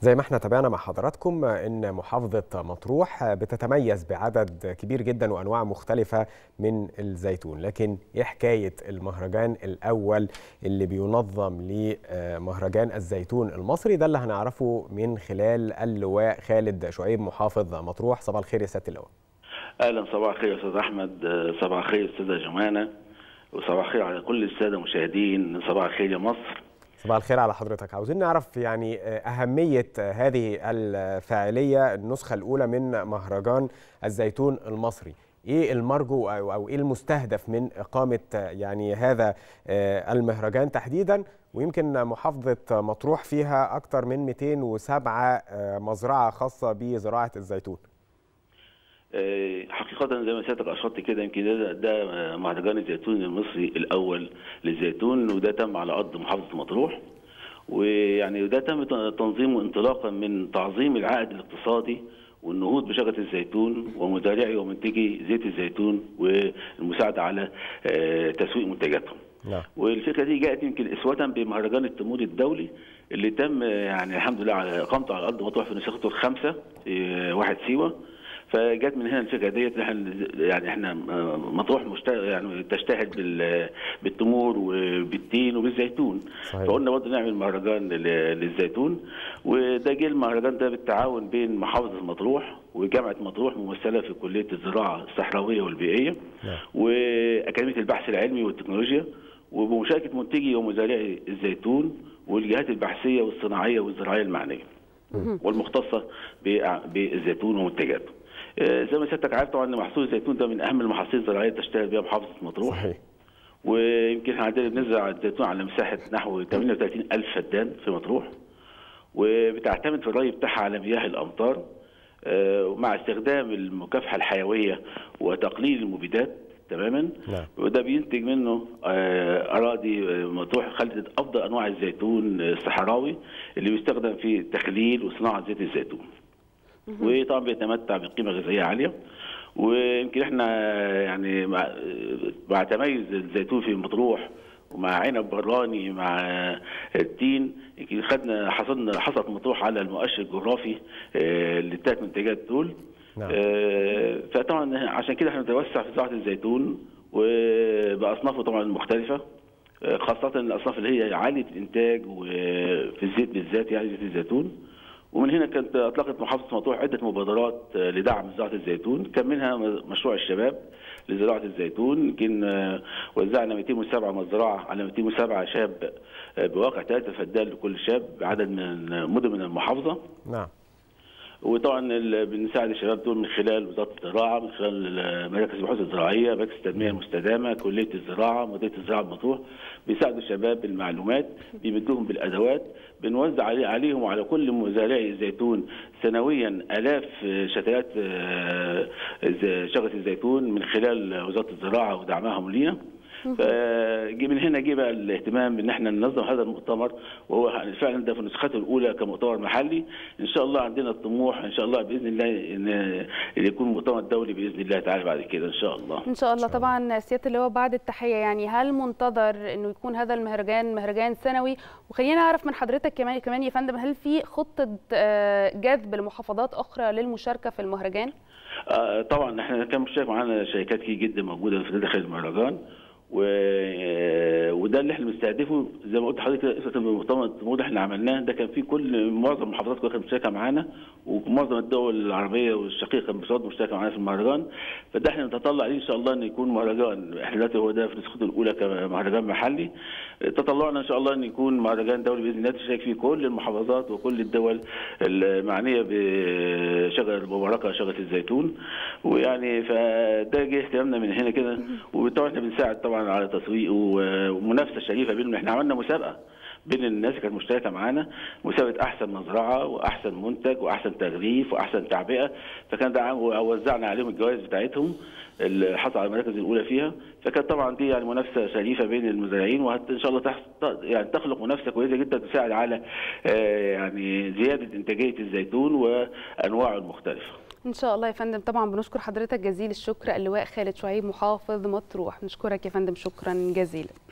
زي ما احنا تابعنا مع حضراتكم ان محافظة مطروح بتتميز بعدد كبير جدا وانواع مختلفة من الزيتون لكن ايه حكاية المهرجان الاول اللي بينظم لمهرجان الزيتون المصري ده اللي هنعرفه من خلال اللواء خالد شعيب محافظ مطروح صباح الخير يا سيادة اللواء اهلا صباح الخير يا استاذ احمد صباح الخير استاذه جمانه وصباح الخير على كل الساده المشاهدين صباح الخير يا مصر صباح الخير على حضرتك عاوزين نعرف يعني أهمية هذه الفاعلية النسخة الأولى من مهرجان الزيتون المصري ايه المرجو او ايه المستهدف من اقامه يعني هذا المهرجان تحديدا ويمكن محافظه مطروح فيها اكثر من 207 مزرعه خاصه بزراعه الزيتون حقيقة زي ما سيادتك أشرت كده يمكن ده, ده مهرجان الزيتون المصري الأول للزيتون وده تم على أرض محافظة مطروح ويعني ده تم تنظيمه انطلاقا من تعظيم العائد الاقتصادي والنهوض بشجره الزيتون ومزارعي ومنتجي زيت الزيتون والمساعده على تسويق منتجاتهم. نعم. والفكره دي جاءت يمكن اسوه بمهرجان التمور الدولي اللي تم يعني الحمد لله على اقامته على ارض مطروح في نسخته الخامسه في واحد سيوه فجت من هنا الفكره ديت يعني احنا مطروح يعني تجتهد بالتمور وبالتين وبالزيتون صحيح. فقلنا برضه نعمل مهرجان للزيتون وده جه المهرجان ده بالتعاون بين محافظه مطروح وجامعه مطروح ممثله في كليه الزراعه الصحراويه والبيئيه نعم. واكاديميه البحث العلمي والتكنولوجيا وبمشاركه منتجي ومزارعي الزيتون والجهات البحثيه والصناعيه والزراعيه المعنيه والمختصه بالزيتون ومنتجاته. زي ما سيادتك عارف طبعا ان محصول الزيتون ده من اهم المحاصيل الزراعيه اللي تشتغل بها محافظه مطروح صحيح ويمكن احنا عندنا بنزرع الزيتون على مساحه نحو 38 الف فدان في مطروح وبتعتمد في الري بتاعها على مياه الامطار مع استخدام المكافحه الحيويه وتقليل المبيدات تماما نعم. وده بينتج منه اراضي مطروح خلت افضل انواع الزيتون الصحراوي اللي بيستخدم في تخليل وصناعه زيت الزيتون وطبعا بيتمتع بقيمه غذائيه عاليه ويمكن احنا يعني مع, مع تميز الزيتون في مطروح ومع عنب براني مع التين يمكن خدنا حصلنا حصلت مطروح على المؤشر الجغرافي للثلاث منتجات دول نعم. فطبعا عشان كده احنا بنتوسع في زراعه الزيتون وباصنافه طبعا مختلفه خاصه الاصناف اللي هي عاليه الانتاج وفي الزيت بالذات يعني زيت الزيتون ومن هنا كانت اطلقت محافظه مطروح عده مبادرات لدعم زراعه الزيتون كان منها مشروع الشباب لزراعه الزيتون يمكن وزعنا 207 مزرعه على 207 شاب بواقع 3 فدان لكل شاب بعدد من مدن من المحافظه نعم وطبعا بنساعد الشباب دول من خلال وزاره الزراعه من خلال مراكز البحوث الزراعيه مراكز التنميه المستدامه كليه الزراعه مديريه الزراعه بمطروح بيساعدوا الشباب بالمعلومات بيمدوهم بالادوات بنوزع علي عليهم وعلى كل مزارعي الزيتون سنويا الاف شتلات شجره الزيتون من خلال وزاره الزراعه ودعمهم لينا فجي من هنا جه بقى الاهتمام ان احنا ننظم هذا المؤتمر وهو فعلا ده في نسخته الاولى كمؤتمر محلي ان شاء الله عندنا الطموح ان شاء الله باذن الله ان يكون مؤتمر دولي باذن الله تعالى بعد كده ان شاء الله ان شاء الله طبعا سياده اللواء بعد التحيه يعني هل منتظر انه يكون هذا المهرجان مهرجان سنوي وخلينا نعرف من حضرتك كمان كمان يا فندم هل في خطه جذب لمحافظات اخرى للمشاركه في المهرجان؟ آه طبعا احنا كان مشارك معانا شركات كتير جدا موجوده في داخل المهرجان و... وده اللي احنا بنستهدفه زي ما قلت لحضرتك كده المؤتمر التمور اللي احنا عملناه ده كان فيه كل معظم المحافظات كلها كانت مشاركه معانا ومعظم الدول العربيه والشقيقه كانت برضه مشاركه معانا في المهرجان فده احنا نتطلع عليه ان شاء الله ان يكون مهرجان احنا دلوقتي هو ده في نسخته الاولى كمهرجان محلي تطلعنا ان شاء الله ان يكون مهرجان دولي باذن الله تشارك فيه كل المحافظات وكل الدول المعنيه بشجر المباركه شجره الزيتون ويعني فده جه اهتمامنا من هنا كده وطبعا احنا بنساعد طبعا على تسويقه ومنافسه شريفه بينهم احنا عملنا مسابقه بين الناس اللي كانت مشتركه معانا مسابقه احسن مزرعه واحسن منتج واحسن تغليف واحسن تعبئه فكان ده وزعنا عليهم الجوائز بتاعتهم اللي حصل على المراكز الاولى فيها فكانت طبعا دي يعني منافسه شريفه بين المزارعين وان شاء الله تحصل يعني تخلق منافسه كويسه جدا تساعد على يعني زياده انتاجيه الزيتون وانواعه المختلفه. ان شاء الله يا فندم طبعا بنشكر حضرتك جزيل الشكر اللواء خالد شعيب محافظ مطروح نشكرك يا فندم شكرا جزيلا